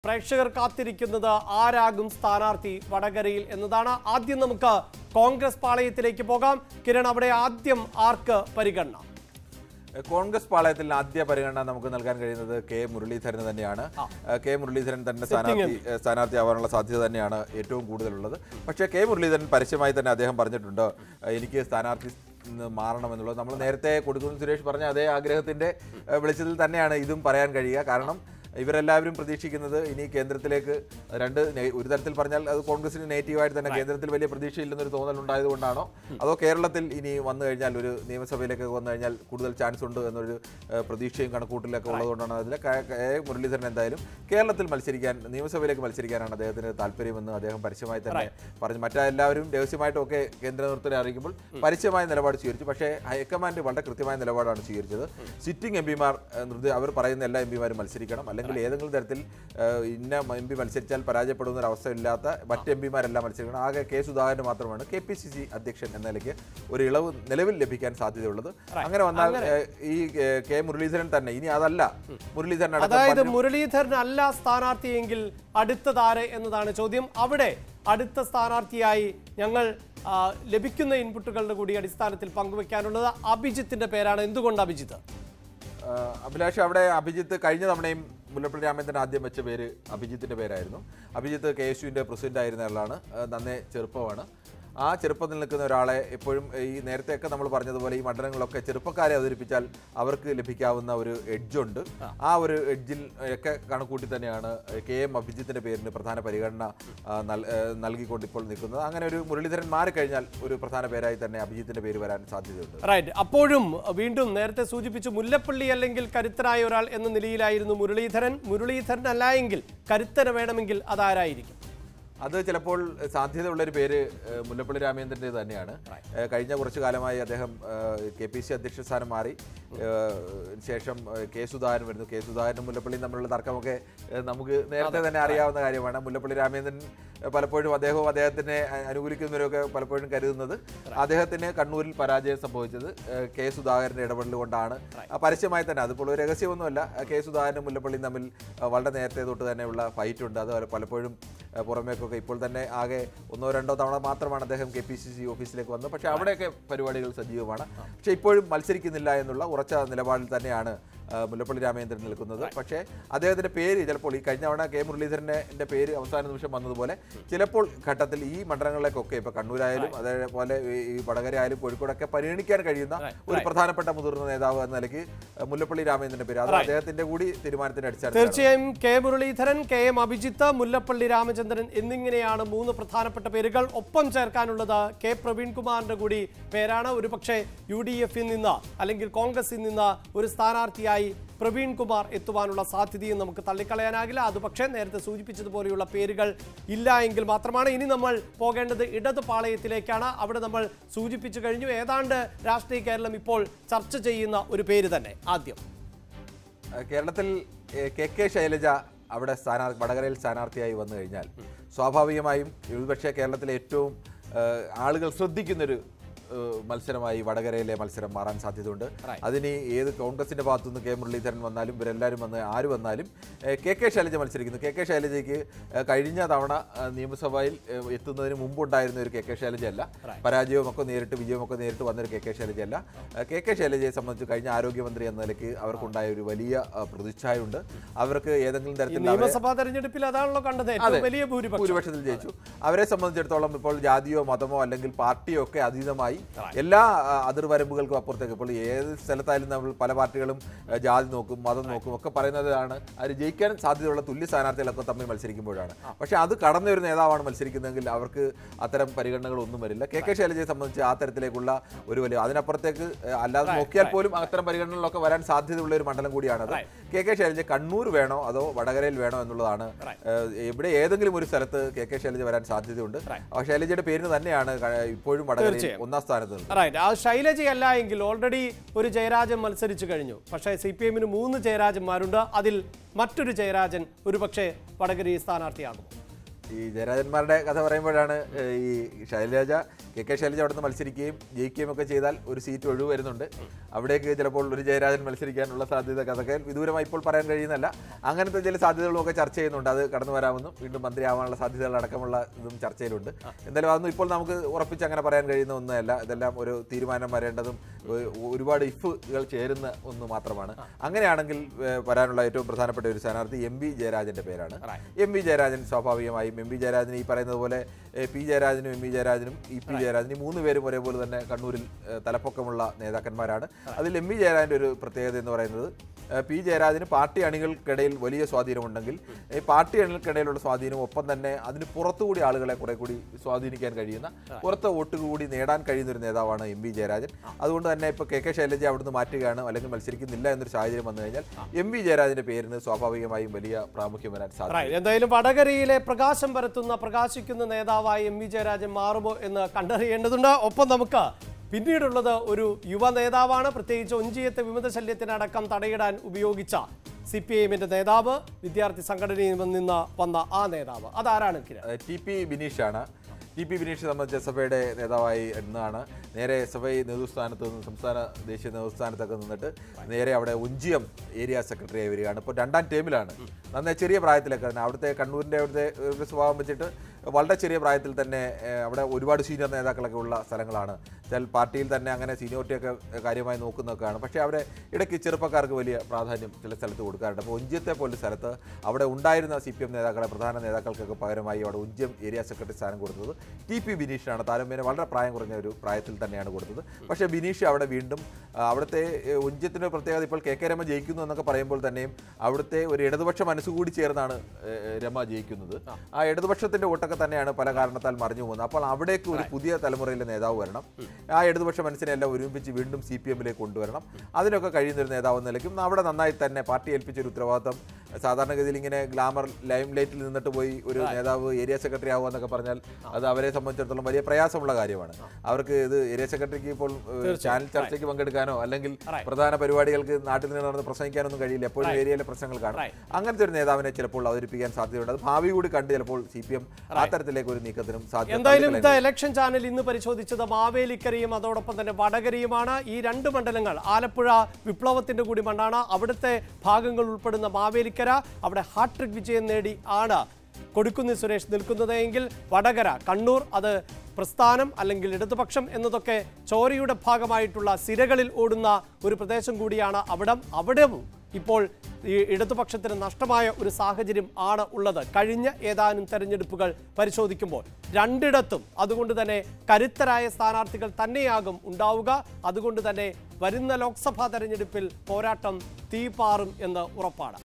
പ്രേക്ഷകർ കാത്തിരിക്കുന്നത് ആരാകും സ്ഥാനാർത്ഥി വടകരയിൽ എന്നതാണ് ആദ്യം നമുക്ക് കോൺഗ്രസ് പാളയത്തിലേക്ക് പോകാം കിരൺ അവിടെ ആദ്യം ആർക്ക് പരിഗണന കോൺഗ്രസ് പാളയത്തിൽ ആദ്യ പരിഗണന നമുക്ക് നൽകാൻ കഴിയുന്നത് കെ മുരളീധരന് തന്നെയാണ് ഏഹ് കെ മുരളീധരൻ തന്നെ സ്ഥാനാർത്ഥി ഏഹ് സ്ഥാനാർത്ഥിയാവാനുള്ള സാധ്യത തന്നെയാണ് ഏറ്റവും കൂടുതലുള്ളത് പക്ഷേ കെ മുരളീധരൻ പരസ്യമായി തന്നെ അദ്ദേഹം പറഞ്ഞിട്ടുണ്ട് ഏഹ് എനിക്ക് സ്ഥാനാർത്ഥി നിന്ന് മാറണമെന്നുള്ളത് നമ്മൾ നേരത്തെ കൊടുക്കുന്ന സുരേഷ് പറഞ്ഞ അതേ ആഗ്രഹത്തിന്റെ ഏഹ് വെളിച്ചത്തിൽ തന്നെയാണ് ഇതും പറയാൻ കഴിയുക കാരണം ഇവരെല്ലാവരും പ്രതീക്ഷിക്കുന്നത് ഇനി കേന്ദ്രത്തിലേക്ക് രണ്ട് നെ- ഒരു തരത്തിൽ പറഞ്ഞാൽ അത് കോൺഗ്രസിന് നെഗറ്റീവായിട്ട് തന്നെ കേന്ദ്രത്തിൽ വലിയ പ്രതീക്ഷയില്ലെന്നൊരു തോന്നൽ ഉണ്ടായതുകൊണ്ടാണോ അതോ കേരളത്തിൽ ഇനി വന്നു കഴിഞ്ഞാൽ ഒരു നിയമസഭയിലേക്ക് വന്നു കഴിഞ്ഞാൽ കൂടുതൽ ചാൻസ് ഉണ്ട് എന്നൊരു ഏഹ്, പ്രതീക്ഷയും കണക്കൂട്ടിലൊക്കെ ഉള്ളതുകൊണ്ടാണ് അതിൽ കെ മുരളീധരൻ എന്തായാലും കേരളത്തിൽ മത്സരിക്കാൻ നിയമസഭയിലേക്ക് മത്സരിക്കാനാണ് അദ്ദേഹത്തിന് താല്പര്യമെന്ന് അദ്ദേഹം പരസ്യമായി തന്നെ പറഞ്ഞു മറ്റെല്ലാവരും രഹസ്യമായിട്ടും ഒക്കെ കേന്ദ്ര നേതൃത്വത്തെ അറിയിക്കുമ്പോൾ പരസ്യമായ നിലപാട് സ്വീകരിച്ചു പക്ഷേ ഹൈക്കമാൻഡ് വളരെ കൃത്യമായ നിലപാടാണ് സ്വീകരിച്ചത് സിറ്റിംഗ് എം പിമാർ അവർ പറയുന്ന എല്ലാ എം പിമാരും മത്സരിക്കണം അല്ലെങ്കിൽ ഏതെങ്കിലും തരത്തിൽ ഏഹ്, ഇന്ന എം പി മത്സരിച്ചാൽ പരാജയപ്പെടുന്ന ഒരു അവസ്ഥ ഇല്ലാത്ത മറ്റ് എം പിമാരെല്ലാം മത്സരിക്കണം ആകെ കെ സുധാകരൻ മാത്രമാണ് കെ പി സി സി അധ്യക്ഷൻ എന്ന നിലയ്ക്ക് ഒരു ഇളവ് നിലവിൽ ലഭിക്കാൻ സാധ്യതയുള്ളത് അങ്ങനെ വന്നാൽ ഏഹ്, ഈ ഏഹ്, കെ മുരളീധരൻ തന്നെ ഇനി അതല്ല മുരളീധരൻ അടക്കം അതായത് പലരും- മുരളീധരൻ അല്ല സ്ഥാനാർത്ഥിയെങ്കിൽ അടുത്തതാര് എന്നതാണ് ചോദ്യം അവിടെ അടുത്ത സ്ഥാനാർത്ഥിയായി ഞങ്ങൾ ആ, ലഭിക്കുന്ന ഇൻപുട്ടുകളുടെ കൂടി അടിസ്ഥാനത്തിൽ പങ്കുവെക്കാനുള്ളത് അഭിജിത്തിന്റെ പേരാണ് എന്തുകൊണ്ട് അഭിജിത്ത് ആഹ് അഭിലാഷ് അവിടെ അഭിജിത്ത് കഴിഞ്ഞ തവണയും മുല്ലപ്പള്ളി രാമേന്ദ്രൻ ആദ്യം വെച്ച പേര് അഭിജിത്തിന്റെ പേരായിരുന്നു അഭിജിത്ത് കെ എസ് യുവിന്റെ പ്രസിഡന്റ് ആയിരുന്ന ആളാണ് ആഹ് നന്നേ ചെറുപ്പമാണ് ആ ചെറുപ്പത്തിൽ നിൽക്കുന്ന ഒരാളെ എപ്പോഴും ഈ നേരത്തെയൊക്കെ നമ്മൾ പറഞ്ഞതുപോലെ ഈ മണ്ഡലങ്ങളൊക്കെ ചെറുപ്പക്കാരെ അവതരിപ്പിച്ചാൽ അവർക്ക് ലഭിക്കാവുന്ന ഒരു എഡ്ജുണ്ട് ആ ഒരു എഡ്ജിൽ ഒക്കെ കണക്കൂട്ടി തന്നെയാണ് കെ എം അഭിജിത്തിന്റെ പേരിന് പ്രധാന പരിഗണന ആ, നൽ- ഏഹ് നൽകിക്കൊണ്ട് ഇപ്പോൾ നിൽക്കുന്നത് അങ്ങനെ ഒരു മുരളീധരൻ മാറിക്കഴിഞ്ഞാൽ ഒരു പ്രധാന പേരായി തന്നെ അഭിജിത്തിന്റെ പേര് വരാൻ സാധ്യതയുണ്ട് റൈറ്റ് അപ്പോഴും വീണ്ടും നേരത്തെ സൂചിപ്പിച്ചു മുല്ലപ്പള്ളി അല്ലെങ്കിൽ കരുത്തനായ ഒരാൾ എന്ന നിലയിലായിരുന്നു മുരളീധരൻ മുരളീധരൻ അല്ല എങ്കിൽ കരുത്തന് വേണമെങ്കിൽ അതാരായിരിക്കും അത് ചിലപ്പോൾ സാധ്യതയുള്ള ഒരു പേര് ഏഹ്, മുല്ലപ്പള്ളി രാമേന്ദ്രൻ്റെ തന്നെയാണ് ഏഹ്, കഴിഞ്ഞ കുറച്ചു കാലമായി അദ്ദേഹം കെ പി സി അധ്യക്ഷ സ്ഥാനം മാറി ഏഹ്, ശേഷം ഏഹ്, കെ സുധാകരൻ വരുന്നു കെ സുധാകരനും മുല്ലപ്പള്ളിയും തമ്മിലുള്ള തർക്കമൊക്കെ ഏഹ്, നമുക്ക് നേരത്തെ തന്നെ അറിയാവുന്ന കാര്യമാണ് മുല്ലപ്പള്ളി രാമേന്ദ്രൻ ഏഹ്, പലപ്പോഴും അദ്ദേഹവും അദ്ദേഹത്തിനെ അ- അനുകൂലിക്കുന്നവരൊക്കെ പലപ്പോഴും കരുതുന്നത് അദ്ദേഹത്തിന് കണ്ണൂരിൽ പരാജയം സംഭവിച്ചത് ഏഹ്, കെ സുധാകരന്റെ ഇടപെടൽ കൊണ്ടാണ് ആ, പരസ്യമായി തന്നെ അതിപ്പോൾ ഒരു രഹസ്യമൊന്നുമല്ല ആ, കെ സുധാകരനും മുല്ലപ്പള്ളിയും തമ്മിൽ ആ, വളരെ നേരത്തെ തൊട്ട് തന്നെയുള്ള ഫൈറ്റ് ഉണ്ട് അത് പലപ്പോഴും ആ, പുറമേക്കൊക്കെ ഇപ്പോൾ തന്നെ ആകെ ഒന്നോ രണ്ടോ തവണ മാത്രമാണ് അദ്ദേഹം കെ പി സി സി ഓഫീസിലേക്ക് വന്നത് പക്ഷേ അവിടെയൊക്കെ പരിപാടികൾ സജീവമാണ് പക്ഷേ ഇപ്പോഴും മത്സരിക്കുന്നില്ല എന്നുള്ള ഉറച്ച നിലപാടിൽ തന്നെയാണ് ആ, മുല്ലപ്പള്ളി രാമേന്ദ്രൻ നിൽക്കുന്നത് പക്ഷേ അദ്ദേഹത്തിന്റെ പേര് ചിലപ്പോൾ ഈ കഴിഞ്ഞ തവണ കെ മുരളീധരന്റെ പേര് അവസാന നിമിഷം വന്നതുപോലെ ചിലപ്പോൾ ഘട്ടത്തിൽ ഈ മണ്ഡലങ്ങളിലേക്കൊക്കെ ഇപ്പൊ കണ്ണൂരായാലും അതേപോലെ ഈ- ഈ വടകര ആയാലും കോഴിക്കോടൊക്കെ പരിഗണിക്കാൻ കഴിയുന്ന ഒരു പ്രധാനപ്പെട്ട മുതിർന്ന നേതാവ് എന്ന നിലയ്ക്ക് ആ, മുല്ലപ്പള്ളി രാമേന്ദ്രന്റെ പേര് അത് അദ്ദേഹത്തിന്റെ കൂടി തീരുമാനത്തിന്റെ അടിസ്ഥാനത്തിൽ തീർച്ചയായും K Muraleedharan K M Abhijith Mullappally Ramachandran എന്നിങ്ങനെയാണ് മൂന്ന് പ്രധാനപ്പെട്ട പേരുകൾ ഒപ്പം ചേർക്കാനുള്ളത് കെ പ്രവീൺകുമാറിന്റെ കൂടി പേരാണ് ഒരുപക്ഷെ യു ഡി എഫിൽ നിന്ന് അല്ലെങ്കിൽ കോൺഗ്രസിൽ നിന്ന് ഒരു സ്ഥാനാർത്ഥിയായി പ്രവീൺ കുമാർ എത്തുവാനുള്ള സാധ്യതയും നമുക്ക് തള്ളിക്കളയാനാകില്ല അത് പക്ഷേ നേരത്തെ സൂചിപ്പിച്ചതുപോലെയുള്ള പേരുകൾ ഇല്ല എങ്കിൽ മാത്രമാണ് ഇനി നമ്മൾ പോകേണ്ടത് ഇടത് പാളയത്തിലേക്കാണ് അവിടെ നമ്മൾ സൂചിപ്പിച്ചു കഴിഞ്ഞു ഏതാണ്ട് രാഷ്ട്രീയ കേരളം ഇപ്പോൾ ചർച്ച ചെയ്യുന്ന ഒരു പേര് തന്നെ ആദ്യം ഏഹ് കേരളത്തിൽ ഏഹ് കെ കെ ശൈലജ അവിടെ സ്ഥാനാർത്ഥി വടകരയിൽ സ്ഥാനാർത്ഥിയായി വന്നു കഴിഞ്ഞാൽ സ്വാഭാവികമായും ഒരുപക്ഷെ കേരളത്തിലെ ഏറ്റവും ഏഹ് ആളുകൾ ശ്രദ്ധിക്കുന്നൊരു ഏഹ് മത്സരമായി വടകരയിലെ മത്സരം മാറാൻ സാധ്യതയുണ്ട് അതിന് ഏത് കോൺഗ്രസിന്റെ ഭാഗത്തുനിന്ന് കെ മുരളീധരൻ വന്നാലും ഇവരെല്ലാവരും വന്ന് ആര് വന്നാലും ഏഹ് കെ കെ ശൈലജ മത്സരിക്കുന്നു കെ കെ ശൈലജയ്ക്ക് ഏഹ് കഴിഞ്ഞ തവണ ഏഹ് നിയമസഭയിൽ ഏഹ് എത്തുന്നതിന് മുമ്പുണ്ടായിരുന്ന ഒരു കെ കെ ശൈലജയല്ല പരാജയവുമൊക്കെ നേരിട്ട് വിജയമൊക്കെ നേരിട്ട് വന്നൊരു കെ കെ ശൈലജയല്ല ഏഹ് കെ കെ ശൈലജയെ സംബന്ധിച്ച് കഴിഞ്ഞ ആരോഗ്യമന്ത്രി എന്ന നിലയ്ക്ക് അവർക്കുണ്ടായ ഒരു വലിയ ഏഹ് പ്രതിച്ഛായ ഉണ്ട് അവർക്ക് ഏതെങ്കിലും ഈ തരത്തിൽ അവരെ- നിയമസഭാ തെരഞ്ഞെടുപ്പിൽ അതാണല്ലോ കണ്ടത് ഏറ്റവും വലിയ ഭൂരിപക്ഷം ഭൂരിപക്ഷത്തിൽ ജയിച്ചു അവരെ സംബന്ധിച്ചിടത്തോളം ഇപ്പോൾ ജാതിയോ മതമോ അല്ലെങ്കിൽ പാർട്ടിയോ ഒക്കെ അതീതമായി എല്ലാ ആ, അതിർവരമ്പുകൾക്കും അപ്പുറത്തേക്ക് ഇപ്പോൾ ഏത് സ്ഥലത്തായാലും നമ്മൾ പല പാർട്ടികളും ആ, ജാതി നോക്കും മതം നോക്കും ഒക്കെ പറയുന്നതാണ് അവർ ജയിക്കാൻ സാധ്യതയുള്ള തുല്യ സ്ഥാനാർത്ഥികളൊക്കെ തമ്മിൽ മത്സരിക്കുമ്പോഴാണ് പക്ഷേ അത് കടന്ന ഒരു നേതാവാണ് മത്സരിക്കുന്നതെങ്കിൽ അവർക്ക് അത്തരം പരിഗണനകളൊന്നും വരില്ല കെ കെ ശൈലജയെ സംബന്ധിച്ച് ആ തരത്തിലേക്കുള്ള ഒരു വലിയ അതിനപ്പുറത്തേക്ക് ആ, അല്ലാതെ നോക്കിയാൽ പോലും അത്തരം പരിഗണനകളൊക്കെ വരാൻ സാധ്യതയുള്ള ഒരു മണ്ഡലം കൂടിയാണത് കെ കെ ശൈലജ കണ്ണൂർ വേണോ അതോ വടകരയിൽ വേണോ എന്നുള്ളതാണ് ഏഹ് ഇവിടെ ഏതെങ്കിലും ഒരു സ്ഥലത്ത് കെ കെ ശൈലജ വരാൻ സാധ്യതയുണ്ട് ആ ശൈലജയുടെ പേരിന് തന്നെയാണ് ക- ഇപ്പോഴും വടകരയിൽ ഒന്നാം സ്ഥാനത്ത് നിൽക്കുന്നത് റൈറ്റ് ആ ശൈലജയല്ല എങ്കിൽ ഓൾറെഡി ഒരു ജയരാജൻ മത്സരിച്ചു കഴിഞ്ഞു പക്ഷേ സി പി എമ്മിന് മൂന്ന് ജയരാജന്മാരുണ്ട് അതിൽ മറ്റൊരു ജയരാജൻ ഒരുപക്ഷെ വടകരയിൽ സ്ഥാനാർത്ഥിയാകും ഈ ജയരാജന്മാരുടെ കഥ പറയുമ്പോഴാണ് ഏഹ്, ഈ ശൈലജ കെ കെ ശൈലജ അവിടെ നിന്ന് മത്സരിക്കുകയും ജയിക്കുകയും ഒക്കെ ചെയ്താൽ ഒരു സീറ്റ് ഒഴിവ് വരുന്നുണ്ട് അവിടേക്ക് ചിലപ്പോൾ ഒരു ജയരാജൻ മത്സരിക്കാനുള്ള സാധ്യത കഥക്കെ വിദൂരമായി ഇപ്പോൾ പറയാൻ കഴിയുന്നല്ല അങ്ങനത്തെ ചില സാധ്യതകളും ഒക്കെ ചർച്ച ചെയ്യുന്നുണ്ട് അത് കടന്നു വരാമെന്നും വീണ്ടും മന്ത്രിയാവാനുള്ള സാധ്യതകൾ അടക്കമുള്ള ഇതും ചർച്ചയിലുണ്ട് എന്തായാലും അതൊന്നും ഇപ്പോൾ നമുക്ക് ഉറപ്പിച്ച് അങ്ങനെ പറയാൻ കഴിയുന്ന ഒന്നുമല്ല ഇതെല്ലാം ഒരു തീരുമാനം വരേണ്ടതും ഒ- ഒരുപാട് ഇഫുകൾ ചേരുന്ന ഒന്ന് മാത്രമാണ് അങ്ങനെയാണെങ്കിൽ ഏഹ്, വരാനുള്ള ഏറ്റവും പ്രധാനപ്പെട്ട ഒരു സ്ഥാനാർത്ഥി എം വി ജയരാജന്റെ പേരാണ് എം വി ജയരാജൻ സ്വാഭാവികമായും എം വി ജയരാജൻ ഈ പറയുന്നത് പോലെ ഏഹ്, പി ജയരാജനും എം വി ജയരാജനും ഇ പി ജയരാജനും ഈ മൂന്ന് പേരും ഒരേപോലെ തന്നെ കണ്ണൂരിൽ ഏഹ്, തലപ്പൊക്കമുള്ള നേതാക്കന്മാരാണ് അതിൽ എം വി ജയരാജന്റെ ഒരു പ്രത്യേകത എന്ന് പറയുന്നത് ഏഹ്, പി ജയരാജന് പാർട്ടി അണികൾക്കിടയിൽ വലിയ സ്വാധീനമുണ്ടെങ്കിൽ ഈ പാർട്ടി അണികൾക്കിടയിലുള്ള സ്വാധീനം ഒപ്പം തന്നെ അതിന് പുറത്തുകൂടി ആളുകളെ കുറെ കൂടി സ്വാധീനിക്കാൻ കഴിയുന്ന പുറത്തെ വോട്ട് കൂടി നേടാൻ കഴിയുന്ന ഒരു നേതാവാണ് എം വി ജയരാജൻ അതുകൊണ്ട് തന്നെ ഇപ്പോൾ കെ കെ ശൈലജ അവിടുന്ന് മാറ്റുകയാണ് അല്ലെങ്കിൽ മത്സരിക്കുന്നില്ല എന്നൊരു സാഹചര്യം വന്നു കഴിഞ്ഞാൽ എം വി ജയരാജന്റെ പേരിന് സ്വാഭാവികമായും വലിയ പ്രാമുഖ്യം വരാൻ സാധ്യത Right. എന്തായാലും വടകരയിലെ പ്രകാശം പരത്തുന്ന പ്രകാശിക്കുന്ന നേതാവായി എം വി ജയരാജൻ മാറുമോ എന്ന് കണ്ടറിയേണ്ടതുണ്ട് ഒപ്പം നമുക്ക് പിന്നീടുള്ളത് ഒരു യുവ നേതാവാണ് പ്രത്യേകിച്ച് ഒഞ്ചിയത്തെ വിമത ശല്യത്തിനടക്കം തടയിടാൻ ഉപയോഗിച്ച സി പി ഐഎമ്മിന്റെ നേതാവ് വിദ്യാർത്ഥി സംഘടനയിൽ നിന്ന് വന്ന ആ നേതാവ് അതാരാണ് കിരൺ ഏഹ് ടി പി ബിനീഷാണ് ടി പി ബിനീഷ് സംബന്ധിച്ച് എസ് എഫ് ഐയുടെ നേതാവായി എന്നാണ് നേരെ എസ് എഫ് ഐ നേതൃസ്ഥാനത്ത് നിന്ന് സംസ്ഥാന ദേശീയ നേതൃസ്ഥാനത്തൊക്കെ നിന്നിട്ട് നേരെ അവിടെ ഉഞ്ചിയം ഏരിയ സെക്രട്ടറി ആയി വരികയാണ് ഇപ്പോൾ രണ്ടാം ടേമിലാണ് നന്നേ ചെറിയ പ്രായത്തിലൊക്കെ തന്നെ അവിടുത്തെ കണ്ണൂരിൻ്റെ അവിടുത്തെ ഒരു സ്വഭാവം വെച്ചിട്ട് വളരെ ചെറിയ പ്രായത്തിൽ തന്നെ ഏഹ്, അവിടെ ഒരുപാട് സീനിയർ നേതാക്കളൊക്കെ ഉള്ള സ്ഥലങ്ങളാണ് ചില പാർട്ടിയിൽ തന്നെ അങ്ങനെ സീനിയോറിറ്റി ഒക്കെ കാര്യമായി നോക്കുന്നതൊക്കെയാണ് പക്ഷേ അവിടെ ഇടയ്ക്ക് ചെറുപ്പക്കാർക്ക് വലിയ പ്രാധാന്യം ചില സ്ഥലത്ത് കൊടുക്കാറുണ്ട് അപ്പോൾ ഉഞ്ചിയത്തെ പോലെ സ്ഥലത്ത് അവിടെ ഉണ്ടായിരുന്ന സി പി എം നേതാക്കളെ പ്രധാന നേതാക്കൾക്കൊക്കെ പകരമായി അവിടെ ഉഞ്ചിയം ഏരിയ സെക്രട്ടറി സ്ഥാനം കൊടുത്തത് ടി പി ബിനീഷിനാണ് താരതമ്യേന വളരെ പ്രായം കുറഞ്ഞ ഒരു പ്രായത്തിൽ തന്നെയാണ് കൊടുത്തത് പക്ഷേ ബിനീഷ് അവിടെ വീണ്ടും ആ, അവിടുത്തെ ഏഹ്, ഉഞ്ചിയത്തിൻ്റെ പ്രത്യേകത ഇപ്പോൾ കെ കെ രമ ജയിക്കുന്നു എന്നൊക്കെ പറയുമ്പോൾ തന്നെയും അവിടുത്തെ ഒരു ഇടതുപക്ഷ മനസ്സുകൂടി ചേർന്നാണ് ഏഹ്, രമ ജയിക്കുന്നത് ആ ഇടതുപക്ഷത്തിന്റെ വോട്ടൊക്കെ തന്നെയാണ് പല കാരണത്താൽ മറിഞ്ഞു പോകുന്നത് അപ്പോൾ അവിടേക്ക് ഒരു പുതിയ തലമുറയിലെ നേതാവ് വരണം ആ ഇടതുപക്ഷ മനസ്സിനെ എല്ലാം ഒരുമിപ്പിച്ച് വീണ്ടും സി പി എമ്മിലേക്ക് കൊണ്ടുവരണം അതിനൊക്കെ കഴിയുന്ന ഒരു നേതാവ് എന്ന നിലയ്ക്കും അവിടെ നന്നായി തന്നെ പാർട്ടി ഏൽപ്പിച്ച ഒരു ഉത്തരവാദിത്തം സാധാരണഗതിയിൽ ഇങ്ങനെ ഗ്ലാമർ ലൈം ലൈറ്റിൽ നിന്നിട്ട് പോയി ഒരു നേതാവ് ഏരിയ സെക്രട്ടറി ആവുക എന്നൊക്കെ പറഞ്ഞാൽ അത് അവരെ സംബന്ധിച്ചിടത്തോളം വലിയ പ്രയാസമുള്ള കാര്യമാണ് അവർക്ക് ഇത് ഏരിയ സെക്രട്ടറിക്ക് ഇപ്പോൾ ഏഹ്, ചാനൽ ചർച്ചയ്ക്ക് പങ്കെടുക്കാനോ അല്ലെങ്കിൽ പ്രധാന പരിപാടികൾക്ക് നാട്ടിൽ നിന്ന് നടന്ന് പ്രസംഗിക്കാനൊന്നും കഴിയില്ല എപ്പോഴും ഏരിയയിലെ പ്രശ്നങ്ങൾ കാണും അങ്ങനത്തെ ഒരു നേതാവിനെ ചിലപ്പോൾ അവതരിപ്പിക്കാൻ സാധ്യതയുണ്ട് അത് ഭാവി കൂടി കണ്ട് ചിലപ്പോൾ സി പി എം ആ തരത്തിലേക്ക് ഒരു നീക്കത്തിനും സാധ്യത എന്തായാലും ഇത് ഇലക്ഷൻ ചാനൽ ഇന്ന് പരിശോധിച്ചത് മാവേലിക്കരയും അതോടൊപ്പം തന്നെ വടകരയുമാണ് ഈ രണ്ട് മണ്ഡലങ്ങൾ ആലപ്പുഴ വിപ്ലവത്തിന്റെ കൂടി മണ്ണാണ് അവിടുത്തെ ഭാഗങ്ങൾ ഉൾപ്പെടുന്ന മാവേലിക്കര അവിടെ ഹാട്രിക് വിജയം നേടി ആണ് കൊടുക്കുന്നി സുരേഷ് നിൽക്കുന്നത് എങ്കിൽ വടകര കണ്ണൂർ അത് പ്രസ്ഥാനം അല്ലെങ്കിൽ ഇടതുപക്ഷം എന്നതൊക്കെ ചോരയുടെ ഭാഗമായിട്ടുള്ള സിരകളിൽ ഓടുന്ന ഒരു പ്രദേശം കൂടിയാണ് അവിടം അവിടെയും ഇപ്പോൾ ഈ ഇടതുപക്ഷത്തിന് നഷ്ടമായ ഒരു സാഹചര്യം ആണ് ഉള്ളത് കഴിഞ്ഞ ഏതാനും തെരഞ്ഞെടുപ്പുകൾ പരിശോധിക്കുമ്പോൾ രണ്ടിടത്തും അതുകൊണ്ട് തന്നെ കരുത്തരായ സ്ഥാനാർത്ഥികൾ തന്നെയാകും ഉണ്ടാവുക അതുകൊണ്ട് തന്നെ വരുന്ന ലോക്സഭാ തെരഞ്ഞെടുപ്പിൽ പോരാട്ടം തീപാറും എന്ന് ഉറപ്പാണ്